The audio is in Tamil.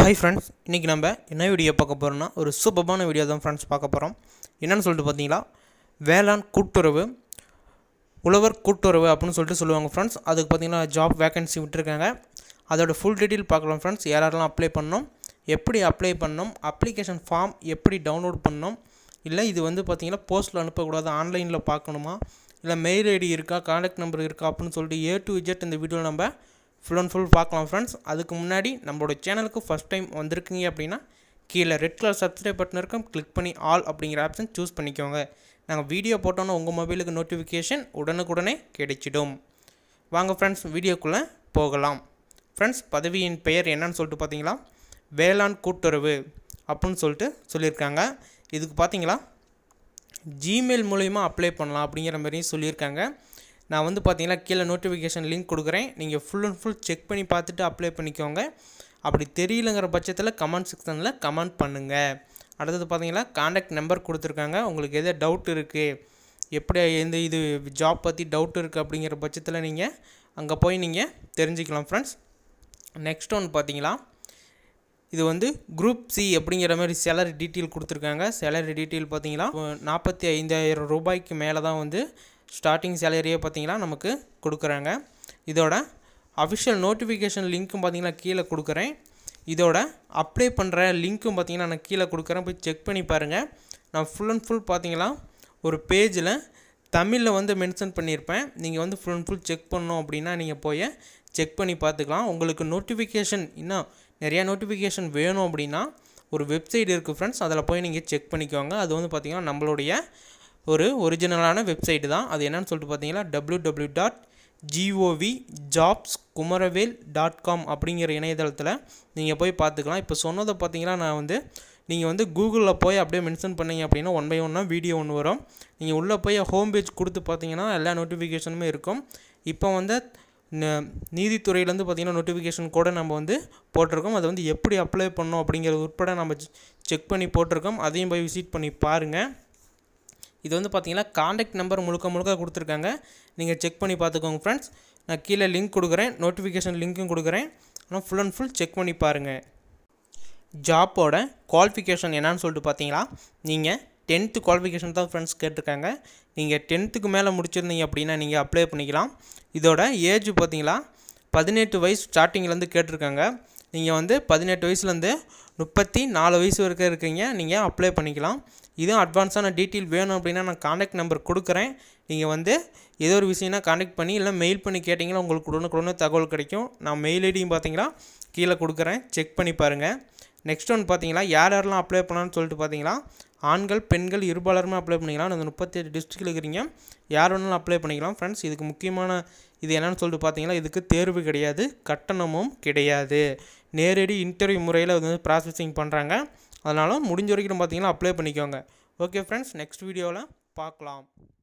ஹாய் ஃப்ரெண்ட்ஸ் இன்றைக்கி நம்ம என்ன வீடியோ பார்க்க போகிறோம்னா ஒரு சூப்பரான வீடியோ தான் ஃப்ரெண்ட்ஸ் பார்க்க போகிறோம் என்னன்னு சொல்லிட்டு பார்த்தீங்களா வேளாண் கூட்டுறவு உழவர் கூட்டுறவு அப்படின்னு சொல்லிட்டு சொல்லுவாங்க ஃப்ரெண்ட்ஸ் அதுக்கு பார்த்தீங்கன்னா ஜாப் வேகன்சி விட்டுருக்காங்க அதோட ஃபுல் டீட்டெயில் பார்க்கலாம் ஃப்ரெண்ட்ஸ் யாரெல்லாம் அப்ளை பண்ணணும் எப்படி அப்ளை பண்ணணும் அப்ளிகேஷன் ஃபார்ம் எப்படி டவுன்லோட் பண்ணணும் இல்லை இது வந்து பார்த்தீங்கன்னா போஸ்ட்டில் அனுப்பக்கூடாது ஆன்லைனில் பார்க்கணுமா இல்லை மெயில் ஐடி இருக்கா கான்டாக்ட் நம்பர் இருக்கா அப்படின்னு சொல்லிட்டு ஏ டு இஜெட் இந்த வீடியோவில் நம்ம ஃபுல் அண்ட் ஃபுல் பார்க்கலாம் ஃப்ரெண்ட்ஸ் அதுக்கு முன்னாடி நம்மளோட சேனலுக்கு ஃபஸ்ட் டைம் வந்திருக்கீங்க அப்படின்னா கீழே ரெட் கலர் சப்ஸ்கிரைப் பட்டன் இருக்கும் கிளிக் பண்ணி ஆல் அப்படிங்கிற ஆப்ஷன் சூஸ் பண்ணிக்கோங்க நாங்கள் வீடியோ போட்டோன்னா உங்கள் மொபைலுக்கு நோட்டிஃபிகேஷன் உடனுக்குடனே கிடைச்சிடும் வாங்க ஃப்ரெண்ட்ஸ் வீடியோக்குள்ளே போகலாம் ஃப்ரெண்ட்ஸ் பதவியின் பெயர் என்னன்னு சொல்லிட்டு பார்த்தீங்களா வேளாண் கூட்டுறவு அப்படின்னு சொல்லிட்டு சொல்லியிருக்காங்க இதுக்கு பார்த்தீங்களா ஜிமெயில் மூலயமா அப்ளை பண்ணலாம் அப்படிங்கிற மாதிரியும் சொல்லியிருக்காங்க நான் வந்து பார்த்தீங்கன்னா கீழே நோட்டிஃபிகேஷன் லிங்க் கொடுக்குறேன் நீங்கள் ஃபுல் அண்ட் ஃபுல் செக் பண்ணி பார்த்துட்டு அப்ளை பண்ணிக்கோங்க அப்படி தெரியலங்கிற பட்சத்தில் கமெண்ட் செக்ஷனில் கமெண்ட் பண்ணுங்கள் அடுத்தது பார்த்தீங்கன்னா காண்டாக்ட் நம்பர் கொடுத்துருக்காங்க உங்களுக்கு எதாவது டவுட் இருக்குது எப்படி எந்த இது ஜாப் பற்றி டவுட் இருக்குது அப்படிங்கிற பட்சத்தில் நீங்கள் அங்கே போய் நீங்கள் தெரிஞ்சுக்கலாம் ஃப்ரெண்ட்ஸ் நெக்ஸ்ட் ஒன்று பார்த்தீங்களா இது வந்து குரூப் சி அப்படிங்கிற மாதிரி சேலரி டீட்டெயில் கொடுத்துருக்காங்க சேலரி டீட்டெயில் பார்த்தீங்கன்னா நாற்பத்தி ஐந்தாயிரம் ரூபாய்க்கு மேலே தான் வந்து ஸ்டார்டிங் சேலரியே பார்த்தீங்கன்னா நமக்கு கொடுக்குறாங்க இதோட அஃபிஷியல் நோட்டிஃபிகேஷன் லிங்க்கும் பார்த்தீங்கன்னா கீழே கொடுக்குறேன் இதோட அப்ளை பண்ணுற லிங்க்கும் பார்த்தீங்கன்னா நான் கீழே கொடுக்குறேன் போய் செக் பண்ணி பாருங்கள் நான் ஃபுல் அண்ட் ஃபுல் பார்த்தீங்கன்னா ஒரு பேஜில் தமிழில் வந்து மென்ஷன் பண்ணியிருப்பேன் நீங்கள் வந்து ஃபுல் அண்ட் ஃபுல் செக் பண்ணோம் அப்படின்னா நீங்கள் போய் செக் பண்ணி பார்த்துக்கலாம் உங்களுக்கு நோட்டிஃபிகேஷன் இன்னும் நிறையா நோட்டிஃபிகேஷன் வேணும் அப்படின்னா ஒரு வெப்சைட் இருக்குது ஃப்ரெண்ட்ஸ் அதில் போய் நீங்கள் செக் பண்ணிக்கோங்க அது வந்து பார்த்திங்கன்னா நம்மளுடைய ஒரு ஒரிஜினலான வெப்சைட்டு தான் அது என்னன்னு சொல்லிட்டு பார்த்தீங்கன்னா W W dot G O V jobs Kumaravel dot com அப்படிங்கிற இணையதளத்தில் நீங்கள் போய் பார்த்துக்கலாம் இப்போ சொன்னதை பார்த்தீங்கன்னா நான் வந்து நீங்கள் வந்து கூகுளில் போய் அப்படியே மென்ஷன் பண்ணீங்க அப்படின்னா ஒன் பை ஒன்னாக வீடியோ ஒன்று வரும் நீங்கள் உள்ளே போய் ஹோம் பேஜ் கொடுத்து பார்த்தீங்கன்னா எல்லா நோட்டிஃபிகேஷனுமே இருக்கும் இப்போ வந்து நீதித்துறையிலேருந்து பார்த்திங்கன்னா நோட்டிஃபிகேஷன் கூட நம்ம வந்து போட்டிருக்கோம் அதை வந்து எப்படி அப்ளை பண்ணோம் அப்படிங்கிறது உட்பட நம்ம செக் பண்ணி போட்டிருக்கோம் அதையும் போய் விசிட் பண்ணி பாருங்கள் இது வந்து பார்த்தீங்கன்னா காண்டாக்ட் நம்பர் முழுக்க முழுக்க கொடுத்துருக்காங்க நீங்கள் செக் பண்ணி பார்த்துக்கோங்க ஃப்ரெண்ட்ஸ் நான் கீழே லிங்க் கொடுக்குறேன் நோட்டிஃபிகேஷன் லிங்க்கும் கொடுக்குறேன் ஆனால் ஃபுல் அண்ட் ஃபுல் செக் பண்ணி பாருங்கள் ஜாப்போட குவாலிஃபிகேஷன் என்னன்னு சொல்லிட்டு பார்த்தீங்களா நீங்கள் டென்த்து குவாலிஃபிகேஷன் தான் ஃப்ரெண்ட்ஸ் கேட்டிருக்காங்க நீங்கள் டென்த்துக்கு மேலே முடிச்சிருந்தீங்க அப்படின்னா நீங்கள் அப்ளை பண்ணிக்கலாம் இதோட ஏஜ் பார்த்தீங்களா பதினெட்டு வயசு ஸ்டார்டிங்லேருந்து கேட்டிருக்காங்க நீங்கள் வந்து பதினெட்டு வயசுலேருந்து முப்பத்தி நாலு வயசு வரைக்கும் இருக்கீங்க நீங்கள் அப்ளை பண்ணிக்கலாம் இதுவும் அட்வான்ஸான டீட்டெயில் வேணும் அப்படின்னா நான் காண்டாக்ட் நம்பர் கொடுக்குறேன் நீங்கள் வந்து ஏதோ ஒரு விஷயம்னா காண்டாக்ட் பண்ணி இல்லை மெயில் பண்ணி கேட்டிங்கன்னா உங்களுக்கு உடனுக்குடனே தகவல் கிடைக்கும் நான் மெயில் ஐடியும் பார்த்தீங்கன்னா கீழே கொடுக்குறேன் செக் பண்ணி பாருங்கள் நெக்ஸ்ட் ஒன்று பார்த்தீங்களா யார் யாரெல்லாம் அப்ளை பண்ணலான்னு சொல்லிட்டு பார்த்தீங்களா ஆண்கள் பெண்கள் இருபாலருமே அப்ளை பண்ணிக்கலாம் அந்த முப்பத்தெட்டு டிஸ்ட்ரிக்டில் இருக்கிறீங்க யார் வேணாலும் அப்ளை பண்ணிக்கலாம் ஃப்ரெண்ட்ஸ் இதுக்கு முக்கியமான இது என்னன்னு சொல்லிட்டு பார்த்தீங்கன்னா இதுக்கு தேர்வு கிடையாது கட்டணமும் கிடையாது நேரடி இன்டர்வியூ முறையில் வந்து ப்ராசஸிங் பண்ணுறாங்க அதனால் முடிஞ்ச வரைக்கும் பார்த்தீங்கன்னா அப்ளை பண்ணிக்கோங்க ஓகே ஃப்ரெண்ட்ஸ் நெக்ஸ்ட் வீடியோவில் பார்க்கலாம்